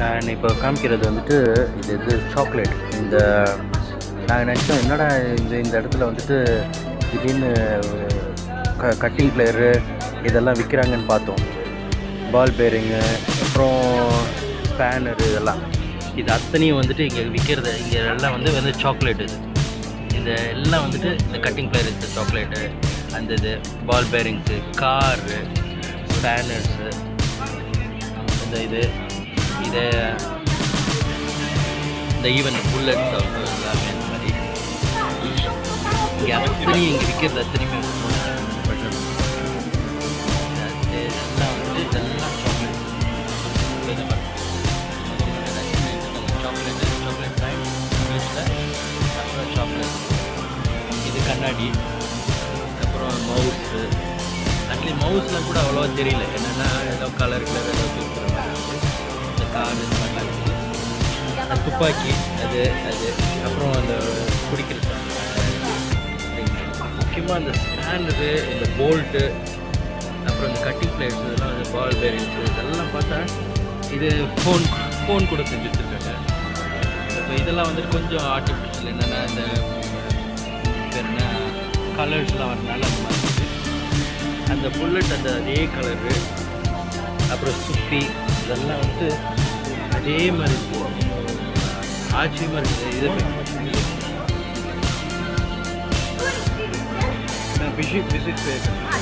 நான் இப்போ காமிக்கிறது வந்துட்டு இது இது சாக்லேட் இந்த நாங்கள் நினச்சோம் என்னடா இந்த இந்த இடத்துல வந்துட்டு திடீர்னு க கட்டிங் பிளேயரு இதெல்லாம் விற்கிறாங்கன்னு பார்த்தோம் பால் பேரிங்கு அப்புறம் ஸ்பேனரு இதெல்லாம் இது அத்தனையும் வந்துட்டு இங்கே விற்கிறது இங்கே எல்லாம் வந்து வந்து சாக்லேட் இது இந்த எல்லாம் வந்துட்டு இந்த கட்டிங் பிளேயர் இது சாக்லேட்டு அந்த இது பால் பேரிங்ஸு காரு ஸ்பேனர்ஸு இந்த இது இது இந்த ஈவன் புல்லட்ஸ் எல்லாமே இந்த மாதிரி இங்கே அத்தனையும் இங்கே விற்கிறது அத்தனையுமே எல்லாம் வந்துட்டு இதெல்லாம் சாக்லேட் சாக்லேட் சாக்லேட் டைம் அப்புறம் சாக்லேட் இது கண்ணாடி அப்புறம் மவுஸு ஆக்சுவலி மவுஸ்லாம் கூட அவ்வளோவா தெரியல என்னென்னா ஏதோ கலர் கலர் ஏதோ இருக்கிற மாதிரி இருக்கு. இந்த கார் இந்த மாதிரிலாம் இருக்குது அந்த துப்பாக்கி அது அது அப்புறம் அந்த குடிக்கிற முக்கியமாக அந்த ஸ்பேனரு இந்த போல்ட்டு அப்புறம் இந்த கட்டிங் பிளேட்ஸ் இதெல்லாம் வந்து பால் பேரிங்ஸ் இதெல்லாம் பார்த்தா இது ஃபோன் ஃபோன் கூட செஞ்சு வச்சுருக்காங்க இப்போ இதெல்லாம் வந்துட்டு கொஞ்சம் ஆர்டிஃபிஷியல் என்னென்னா இந்த பேர் என்ன கலர்ஸ்லாம் வரனால அந்த மாதிரி இருக்குது அந்த புல்லட் அந்த அதே கலரு அப்புறம் சுப்பி இதெல்லாம் வந்து அதே மாதிரி இருக்கு. ஆச்சரியமாக இருக்குது இது நான் விசிட் விசிட்